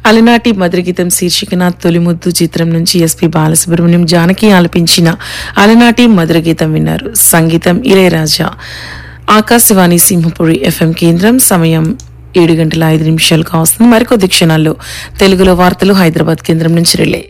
అలనాటి మధురగీతం శీర్షికన తొలిముద్దు చిత్రం నుంచి ఎస్పి బాలసుబ్రహ్మణ్యం జానకి ఆలపించిన అలనాటి మధురగీతం విన్నారు సంగీతం ఇళయరాజా ఆకాశవాణి సింహపురి ఎఫ్ఎం కేంద్రం సమయం ఏడు గంటల ఐదు నిమిషాలుగా వస్తుంది మరికొద్ది క్షణాల్లో తెలుగులో వార్తలు హైదరాబాద్ కేంద్రం నుంచి రిలే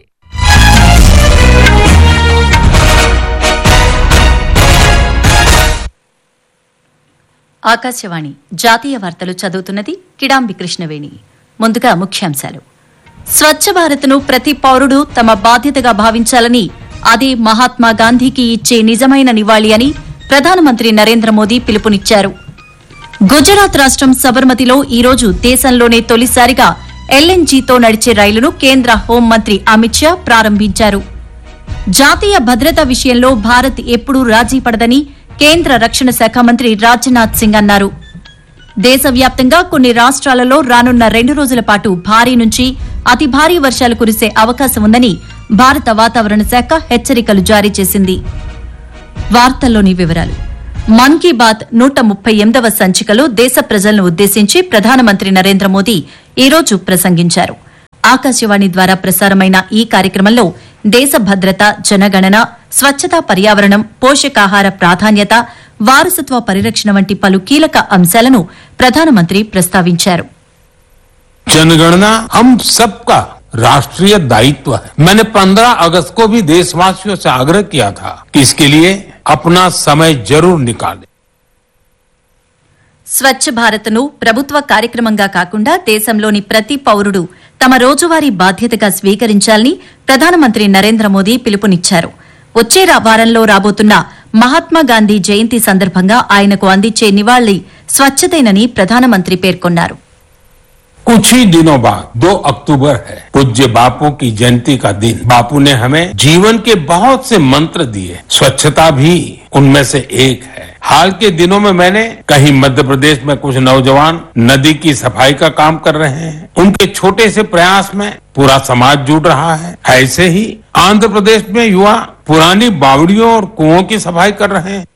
ఆకాశవాణి జాతీయ వార్తలు చదువుతున్నది కిడాంబి కృష్ణవేణి ముందుగా ముఖ్యాంశాలు స్వచ్ఛ భారత్ను ప్రతి పౌరుడు తమ బాధ్యతగా భావించాలని అది మహాత్మా గాంధీకి ఇచ్చే నిజమైన నివాళి అని ప్రధానమంత్రి నరేంద్ర మోదీ పిలుపునిచ్చారు గుజరాత్ రాష్ట్రం సబర్మతిలో ఈరోజు దేశంలోనే తొలిసారిగా ఎల్ఎన్జీతో నడిచే రైలును కేంద్ర హోంమంత్రి అమిత్ షా ప్రారంభించారు జాతీయ భద్రత విషయంలో భారత్ ఎప్పుడూ రాజీ పడదని కేంద్ర రక్షణ శాఖ మంత్రి రాజ్నాథ్ సింగ్ అన్నారు దేశవ్యాప్తంగా కొన్ని రాష్ట్రాలలో రానున్న రెండు రోజుల పాటు భారీ నుంచి అతి భారీ వర్షాలు కురిసే అవకాశం ఉందని భారత వాతావరణ శాఖ హెచ్చరికలు జారీ చేసింది వార్తల్లోని వివరాలు మన్ కీ బాత్ నూట ముప్పై ఎనిమిదవ సంచికలో దేశ ప్రజలను ఉద్దేశించి ప్రధానమంత్రి నరేంద్ర మోదీ ఈరోజు ప్రసంగించారు ఆకాశవాణి ద్వారా ప్రసారమైన ఈ కార్యక్రమంలో దేశ భద్రత జనగణన స్వచ్ఛత పర్యావరణం పోషకాహార ప్రాధాన్యత వారసత్వ పరిరక్షణ వంటి పలు కీలక అంశాలను ప్రధానమంత్రి ప్రస్తావించారు जनगणना हम सबका राष्ट्रीय दायित्व है मैंने 15 अगस्त को भी देशवासियों से आग्रह किया था कि इसके लिए अपना समय जरूर निकालें స్వచ్ఛ భారత్ను ప్రభుత్వ కార్యక్రమంగా కాకుండా దేశంలోని ప్రతి పౌరుడు తమ రోజువారీ బాధ్యతగా స్వీకరించాలని ప్రధానమంత్రి నరేంద్ర మోదీ పిలుపునిచ్చారు వచ్చే రా- వారంలో రాబోతున్న మహాత్మా గాంధీ జయంతి సందర్భంగా ఆయనకు అందించే నివాళి స్వచ్ఛతేనని ప్రధానమంత్రి పేర్కొన్నారు कुछ ही दिनों बाद 2 अक्टूबर है पूज्य बापू की जयंती का दिन बापू ने हमें जीवन के बहुत से मंत्र दिए स्वच्छता भी उनमें से एक है हाल के दिनों में मैंने कहीं मध्य प्रदेश में कुछ नौजवान नदी की सफाई का काम कर रहे हैं उनके छोटे से प्रयास में पूरा समाज जुड़ रहा है ऐसे ही आंध्र प्रदेश में युवा पुरानी बावड़ियों और कुओं की सफाई कर रहे हैं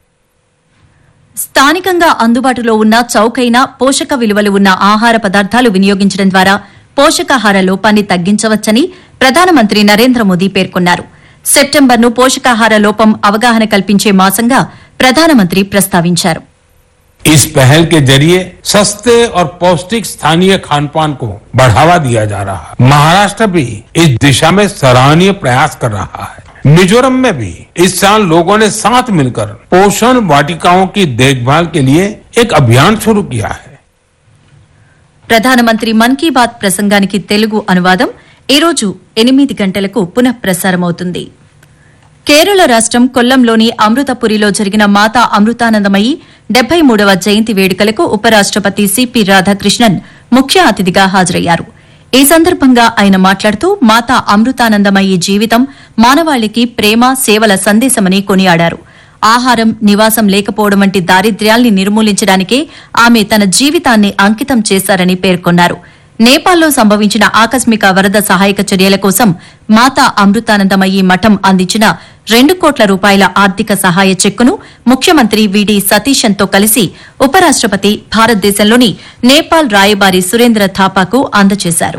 స్థానికంగా అందుబాటులో ఉన్న చౌకైన పోషక విలువలు ఉన్న ఆహార పదార్థాలు వినియోగించడం ద్వారా పోషకాహార లోపాన్ని తగ్గించవచ్చని ప్రధానమంత్రి నరేంద్ర మోదీ పేర్కొన్నారు సెప్టెంబర్ను పోషకాహార లోపం అవగాహన కల్పించే మాసంగా ప్రధానమంత్రి ప్రస్తావించారు इस पहल के जरिए सस्ते और पौष्टिक स्थानीय खान पान को बढ़ावा दिया जा रहा है महाराष्ट्र भी इस दिशा में सराहनीय प्रयास कर रहा है मिजोरम में भी इस साल लोगों ने साथ मिलकर पोषण वाटिकाओं की देखभाल के लिए एक अभियान शुरू किया है ప్రధానమంత్రి మన్ కీ బాత్ ప్రసంగానికి తెలుగు అనువాదం ఈరోజు ఎనిమిది గంటలకు పునః ప్రసారమవుతుంది కేరళ రాష్ట్రం కొల్లంలోని అమృతపురిలో జరిగిన మాతా అమృతానందమయి డెబ్బై మూడవ జయంతి వేడుకలకు ఉపరాష్టపతి సిపి రాధాకృష్ణన్ ముఖ్య అతిథిగా హాజరయ్యారు ఈ సందర్భంగా ఆయన మాట్లాడుతూ మాతా అమృతానందమయి జీవితం మానవాళికి ప్రేమ సేవల సందేశమని కొనియాడారు ఆహారం నివాసం లేకపోవడం వంటి దారిద్ర్యాల్ని నిర్మూలించడానికే ఆమె తన జీవితాన్ని అంకితం చేశారని పేర్కొన్నారు నేపాల్లో సంభవించిన ఆకస్మిక వరద సహాయక చర్యల కోసం మాతా అమృతానందమయ్యి మఠం అందించిన రెండు కోట్ల రూపాయల ఆర్థిక సహాయ చెక్కును ముఖ్యమంత్రి విడి సతీశన్తో కలిసి ఉపరాష్టపతి భారతదేశంలోని నేపాల్ రాయబారి సురేంద్ర థాపాకు అందజేశారు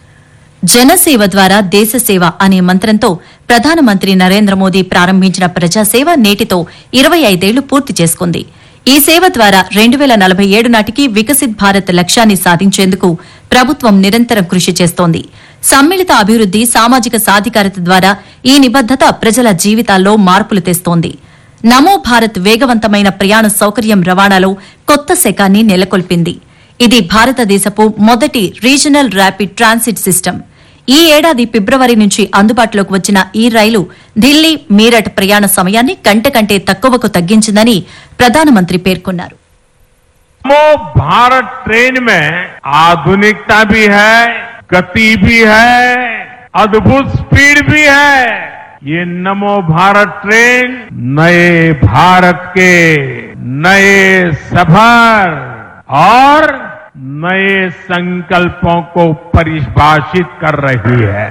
జనసేవ ద్వారా దేశసేవ అనే మంత్రంతో ప్రధానమంత్రి నరేంద్ర మోదీ ప్రారంభించిన ప్రజాసేవ నేటితో ఇరవై ఐదేళ్లు పూర్తి చేసుకుంది ఈ సేవ ద్వారా రెండు వేల నలభై ఏడు నాటికి వికసిత్ భారత్ లక్ష్యాన్ని సాధించేందుకు ప్రభుత్వం నిరంతరం కృషి చేస్తోంది సమ్మిళిత అభివృద్ది సామాజిక సాధికారత ద్వారా ఈ నిబద్దత ప్రజల జీవితాల్లో మార్పులు తెస్తోంది నమో భారత్ వేగవంతమైన ప్రయాణ సౌకర్యం రవాణాలో కొత్త శకాన్ని నెలకొల్పింది ఇది భారతదేశపు మొదటి రీజనల్ ర్యాపిడ్ ట్రాన్సిట్ సిస్టమ్ ఈ ఏడాది ఫిబ్రవరి నుంచి అందుబాటులోకి వచ్చిన ఈ రైలు ఢిల్లీ మీరట్ ప్రయాణ సమయాన్ని గంట కంటే తక్కువకు తగ్గించిందని ప్రధానమంత్రి పేర్కొన్నారు नमो भारत ट्रेन में आधुनिकता भी है गति भी है अद्भुत स्पीड भी है ये नमो भारत ट्रेन नए भारत के नए सफर और नए संकल्पों को परिभाषित कर रही है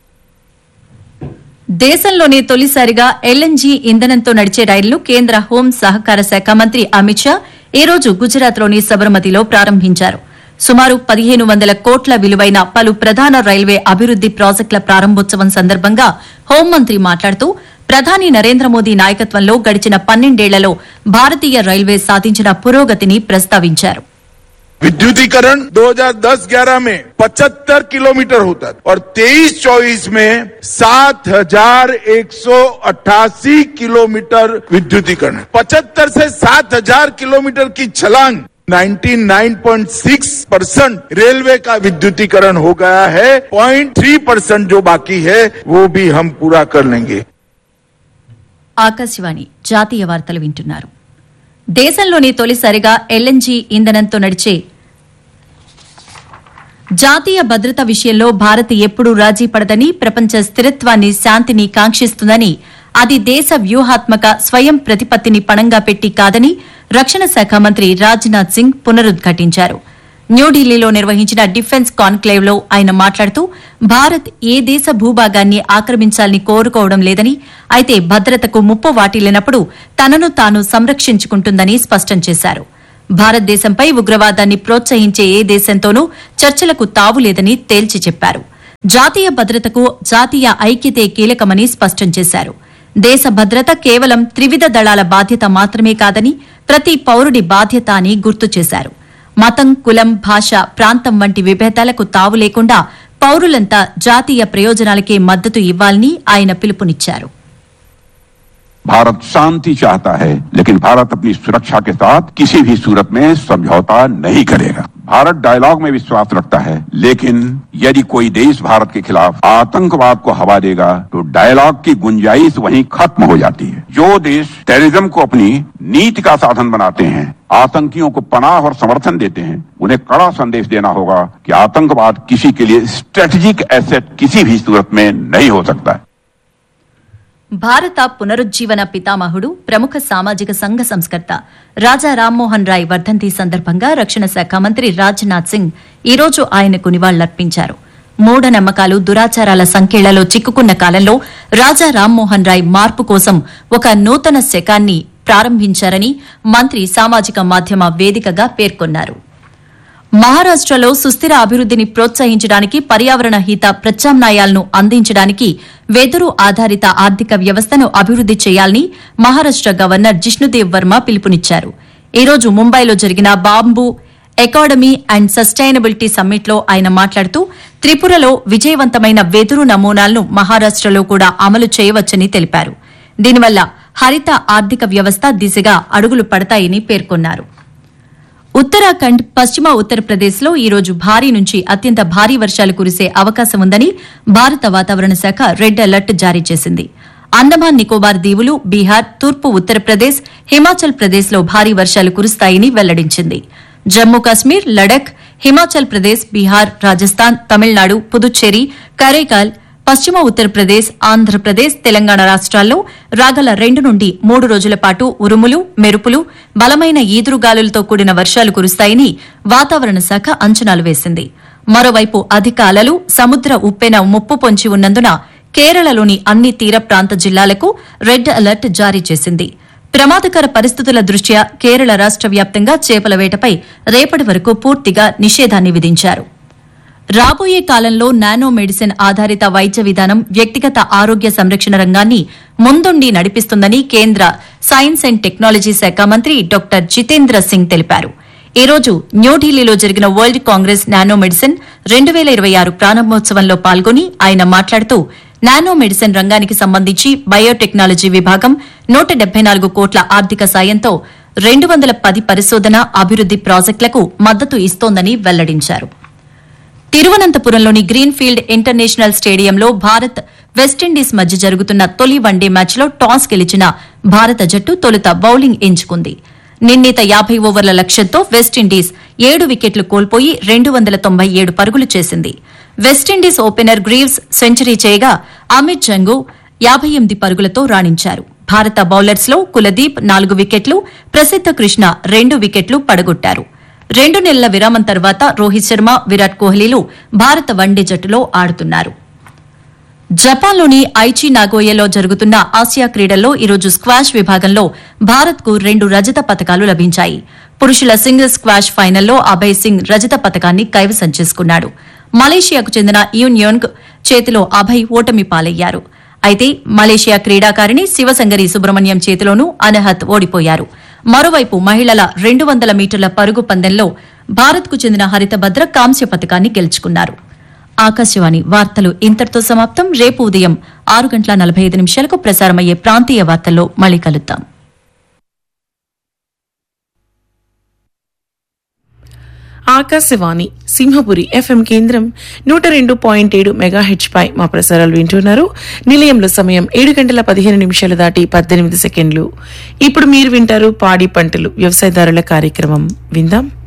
దేశంలోనే తొలిసారిగా ఎల్ఎన్జీ ఇంధనంతో నడిచే రైళ్లు కేంద్ర హోం సహకార శాఖ మంత్రి అమిత్ షా ఈ రోజు గుజరాత్లోని సబర్మతిలో ప్రారంభించారు సుమారు పదిహేను వందల కోట్ల విలువైన పలు ప్రధాన రైల్వే అభివృద్ది ప్రాజెక్టుల ప్రారంభోత్సవం సందర్భంగా హోంమంత్రి మాట్లాడుతూ ప్రధాని నరేంద్ర మోదీ నాయకత్వంలో గడిచిన పన్నెండేళ్లలో భారతీయ రైల్వే సాధించిన పురోగతిని ప్రస్తావించారు विद्युतीकरण 2010-11 में 75 किलोमीटर होता था और 23-24 में 7,188 किलोमीटर विद्युतीकरण 75 से 7,000 किलोमीटर की छलांग 99.6 परसेंट रेलवे का विद्युतीकरण हो गया है 0.3 परसेंट जो बाकी है वो भी हम पूरा कर लेंगे ఆకాశవాణి జాతీయ వార్తలు వింటున్నారు దేశంలోని తొలిసారిగా ఎల్ఎన్జీ ఇంధనంతో నడిచే జాతీయ భద్రత విషయంలో భారత్ ఎప్పుడూ రాజీ పడదని ప్రపంచ స్థిరత్వాన్ని శాంతిని కాంక్షిస్తుందని అది దేశ వ్యూహాత్మక స్వయం ప్రతిపత్తిని పణంగా పెట్టి కాదని రక్షణ శాఖ మంత్రి రాజ్నాథ్ సింగ్ పునరుద్ఘాటించారు న్యూఢిల్లీలో నిర్వహించిన డిఫెన్స్ కాన్క్లేవ్ లో ఆయన మాట్లాడుతూ భారత్ ఏ దేశ భూభాగాన్ని ఆక్రమించాలని కోరుకోవడం లేదని అయితే భద్రతకు ముప్పు వాటిల్లినప్పుడు తనను తాను సంరక్షించుకుంటుందని స్పష్టం చేశారు భారతదేశంపై ఉగ్రవాదాన్ని ప్రోత్సహించే ఏ దేశంతోనూ చర్చలకు తావులేదని తేల్చి చెప్పారు జాతీయ భద్రతకు జాతీయ ఐక్యతే కీలకమని స్పష్టం చేశారు దేశ భద్రత కేవలం త్రివిధ దళాల బాధ్యత మాత్రమే కాదని ప్రతి పౌరుడి బాధ్యత అని గుర్తు చేశారు మతం కులం భాష ప్రాంతం వంటి విభేదాలకు తావు లేకుండా పౌరులంతా జాతీయ ప్రయోజనాలకే మద్దతు ఇవ్వాలని ఆయన పిలుపునిచ్చారు भारत शांति चाहता है लेकिन भारत अपनी सुरक्षा के साथ किसी भी सूरत में समझौता नहीं करेगा भारत डायलॉग में विश्वास रखता है लेकिन यदि कोई देश भारत के खिलाफ आतंकवाद को हवा देगा तो डायलॉग की गुंजाइश वहीं खत्म हो जाती है जो देश टेररिज्म को अपनी नीति का साधन बनाते हैं आतंकियों को पनाह और समर्थन देते हैं उन्हें कड़ा संदेश देना होगा कि आतंकवाद किसी के लिए स्ट्रेटेजिक एसेट किसी भी सूरत में नहीं हो सकता है భారత పునరుజ్జీవన పితామహుడు ప్రముఖ సామాజిక సంఘ సంస్కర్త రాజా రామ్మోహన్ రాయ్ వర్ధంతి సందర్భంగా రక్షణ శాఖ మంత్రి రాజ్నాథ్ సింగ్ ఈ రోజు ఆయనకు నివాళులర్పించారు మూఢనమ్మకాలు దురాచారాల సంకెళ్లలో చిక్కుకున్న కాలంలో రాజా రామ్మోహన్ రాయ్ మార్పు కోసం ఒక నూతన శకాన్ని ప్రారంభించారని మంత్రి సామాజిక మాధ్యమ వేదికగా పేర్కొన్నారు మహారాష్టలో సుస్థిర అభివృద్దిని ప్రోత్సహించడానికి పర్యావరణ హిత ప్రత్యామ్నాయాలను అందించడానికి వెదురు ఆధారిత ఆర్థిక వ్యవస్థను అభివృద్ది చేయాలని మహారాష్ట గవర్నర్ జిష్ణుదేవ్ వర్మ పిలుపునిచ్చారు ఈ రోజు ముంబైలో జరిగిన బాంబు ఎకాడమీ అండ్ సస్టైనబిలిటీ సమ్మిట్లో ఆయన మాట్లాడుతూ త్రిపురలో విజయవంతమైన వెదురు నమూనాలను మహారాష్టలో కూడా అమలు చేయవచ్చని తెలిపారు దీనివల్ల హరిత ఆర్థిక వ్యవస్థ దిశగా అడుగులు పడతాయని పేర్కొన్నారు ఉత్తరాఖండ్ పశ్చిమ ఉత్తరప్రదేశ్లో ఈ రోజు భారీ నుంచి అత్యంత భారీ వర్షాలు కురిసే అవకాశం ఉందని భారత వాతావరణ శాఖ రెడ్ అలర్ట్ జారీ చేసింది అండమాన్ నికోబార్ దీవులు బీహార్ తూర్పు ఉత్తరప్రదేశ్ హిమాచల్ ప్రదేశ్లో భారీ వర్షాలు కురుస్తాయని వెల్లడించింది జమ్మూ కాశ్మీర్ లడఖ్ హిమాచల్ ప్రదేశ్ బీహార్ రాజస్థాన్ తమిళనాడు పుదుచ్చేరి కరైకాల్ పశ్చిమ ఉత్తరప్రదేశ్ ఆంధ్రప్రదేశ్ తెలంగాణ రాష్ట్రాల్లో రాగల రెండు నుండి మూడు రోజుల పాటు ఉరుములు మెరుపులు బలమైన ఈదురుగాలులతో కూడిన వర్షాలు కురుస్తాయని వాతావరణ శాఖ అంచనాలు వేసింది మరోవైపు అధిక అలలు సముద్ర ఉప్పెన ముప్పు పొంచి ఉన్నందున కేరళలోని అన్ని తీర ప్రాంత జిల్లాలకు రెడ్ అలర్ట్ జారీ చేసింది ప్రమాదకర పరిస్థితుల దృష్ట్యా కేరళ రాష్ట వ్యాప్తంగా చేపల వేటపై రేపటి వరకు పూర్తిగా నిషేధాన్ని విధించారు రాబోయే కాలంలో నానో మెడిసిన్ ఆధారిత వైద్య విధానం వ్యక్తిగత ఆరోగ్య సంరక్షణ రంగాన్ని ముందుండి నడిపిస్తుందని కేంద్ర సైన్స్ అండ్ టెక్నాలజీ శాఖ మంత్రి డాక్టర్ జితేంద్ర సింగ్ తెలిపారు ఈ రోజు న్యూఢిల్లీలో జరిగిన వరల్డ్ కాంగ్రెస్ నానో మెడిసిన్ రెండు వేల ఇరవై ఆరు ప్రారంభోత్సవంలో పాల్గొని ఆయన మాట్లాడుతూ నానో మెడిసిన్ రంగానికి సంబంధించి బయోటెక్నాలజీ విభాగం నూట డెబ్బై నాలుగు కోట్ల ఆర్థిక సాయంతో రెండు వందల పది పరిశోధన అభివృద్ది ప్రాజెక్టులకు మద్దతు ఇస్తోందని వెల్లడించారు తిరువనంతపురంలోని గ్రీన్ఫీల్డ్ ఇంటర్నేషనల్ స్టేడియంలో భారత్ వెస్టిండీస్ మధ్య జరుగుతున్న తొలి వన్డే మ్యాచ్లో టాస్ గెలిచిన భారత జట్టు తొలుత బౌలింగ్ ఎంచుకుంది నిర్ణీత యాభై ఓవర్ల లక్ష్యంతో వెస్టిండీస్ ఏడు వికెట్లు కోల్పోయి రెండు వందల తొంభై ఏడు పరుగులు చేసింది వెస్టిండీస్ ఓపెనర్ గ్రీవ్స్ సెంచరీ చేయగా అమిత్ జంగు యాభై ఎనిమిది పరుగులతో రాణించారు భారత బౌలర్స్లో కులదీప్ నాలుగు వికెట్లు ప్రసిద్ధ కృష్ణ రెండు వికెట్లు పడగొట్టారు రెండు నెలల విరామం తర్వాత రోహిత్ శర్మ విరాట్ కోహ్లీలు భారత వన్డే జట్టులో ఆడుతున్నారు జపాన్లోని ఐచి నాగోయలో జరుగుతున్న ఆసియా క్రీడల్లో ఈరోజు స్క్వాష్ విభాగంలో భారత్కు రెండు రజత పతకాలు లభించాయి పురుషుల సింగిల్స్ స్క్వాష్ ఫైనల్లో అభయ్ సింగ్ రజత పతకాన్ని కైవసం చేసుకున్నాడు మలేషియాకు చెందిన యూన్యోంగ్ చేతిలో అభయ్ ఓటమి పాలయ్యారు అయితే మలేషియా క్రీడాకారిణి శివసంగరి సుబ్రహ్మణ్యం చేతిలోనూ అనహత్ ఓడిపోయారు మరోవైపు మహిళల రెండు వందల మీటర్ల పరుగు పందెంలో భారత్కు చెందిన హరితభద్ర కాంస్య పతకాన్ని గెలుచుకున్నారు ఆకాశవాణి వార్తలు ఇంతటితో సమాప్తం రేపు ఉదయం ఆరు గంటల నలభై ఐదు నిమిషాలకు ప్రసారమయ్యే ప్రాంతీయ వార్తల్లో మళ్ళీ కలుద్దాం ఆకాశవాణి సింహపురి ఎఫ్ఎం కేంద్రం నూట రెండు పాయింట్ ఏడు మెగాహెచ్ పై మా ప్రసారాలు వింటున్నారు నిలయంలో సమయం ఏడు గంటల పదిహేను నిమిషాలు దాటి పద్దెనిమిది సెకండ్లు ఇప్పుడు మీరు వింటారు పాడి పంటలు వ్యవసాయదారుల కార్యక్రమం విందాం